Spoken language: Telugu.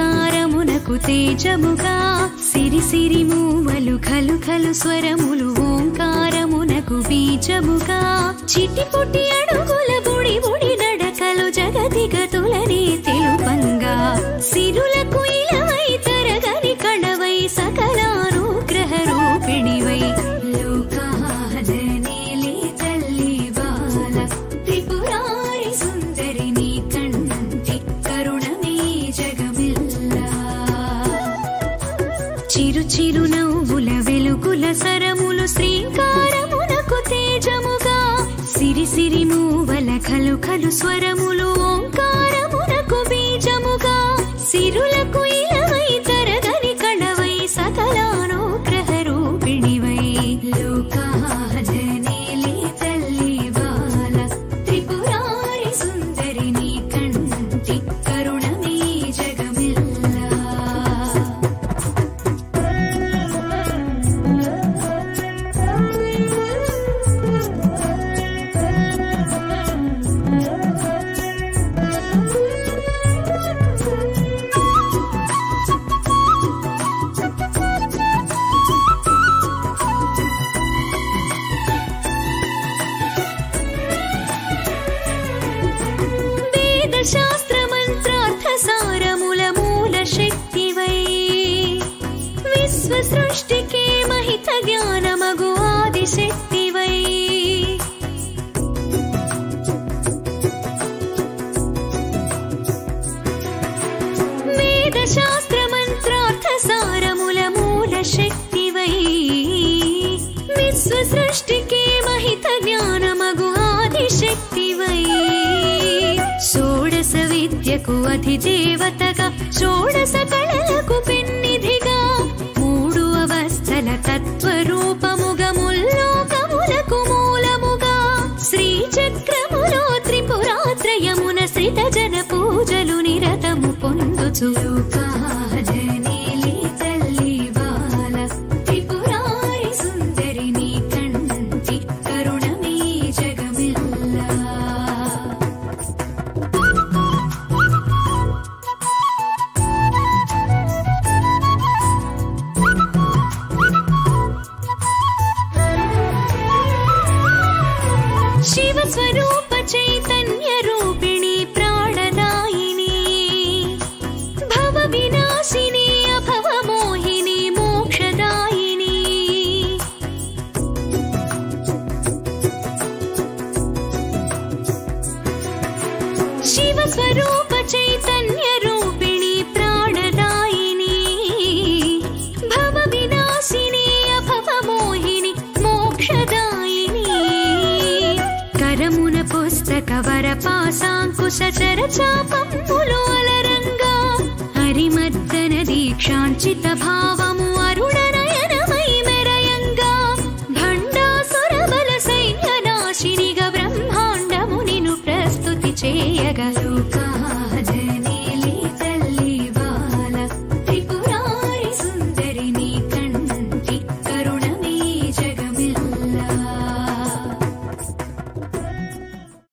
శ్రీంకారమునకు తేజముగా సిరి సిరి మూవలు ఖలు ఖలు స్వరములు ఓంకారమునకు బీజముగా చిటి పుట్టి అడుగుల బుడి బుడి నడకలు జగతి గతులనే తెలుపంగా సిరులకు ఇలవై తరగని కణవై సకలానుగ్రహ రూపిణివై లోకాదనేలి తల్లి బాల త్రిపురారి సుందరి నీ కంటి కరుణమే జగమిల్లా చిరు చిరు నవ్వుల వెలుగుల సరములు శ్రీంకారమునకు తేజముగా సిరి సిరి మూవల ఖలు ఖలు స్వరములు ఓంకారమునకు బీజముగా సిరులకు ఇలవై తరగని కణవై సకలానుగ్రహ రూపిణివై లోకాజనేలి తల్లి బాల త్రిపురారి సుందరి నీ కంటి కరుణమే జగమిల్లా వేద శాస్త్ర మంత్రార్థ సారముల మూల శక్తివై విశ్వ సృష్టికే మహిత జ్ఞానమగు ఆది శక్తివై వేద శాస్త్ర మంత్రార్థ సారముల మూల శక్తివై విశ్వ సృష్టికే మహిత జ్ఞానమగు ఆది శక్తివై షోడశ విద్యకు అధిదేవతగా షోడశ కళలకు పెన్నిధిగా మూడు అవస్థల తత్వరూపముగా ముల్లోకములకు మూలముగా శ్రీచక్రములో త్రిపురాత్రయమున శ్రిత జన పూజలు నిరతము పొందుచు లోకాజనేలి తల్లి బాల త్రిపురారి సుందరి నీ కంటి కరుణమే జగమిల్లా శివ స్వరూప చైతన్య రూపిణి ప్రాణదాయిని భవ వినాశిని అభవ మోహిని మోక్షదాయిని శివ స్వరూప చైతన్య రూపిణి ప్రాణదాయిని భవ వినాశిని అభవ మోహిని మోక్షదాయిని కరమున పుస్తక వర పాసాంకుశ చర చాపములు అలరంగా హరిమద్దన దీక్షాంచిత భావము అరుణనయనమై మెరయంగా భండాసుర బల సైన్య నాశినిగా బ్రహ్మాండము నిను ప్రస్తుతి చేయగా లోకా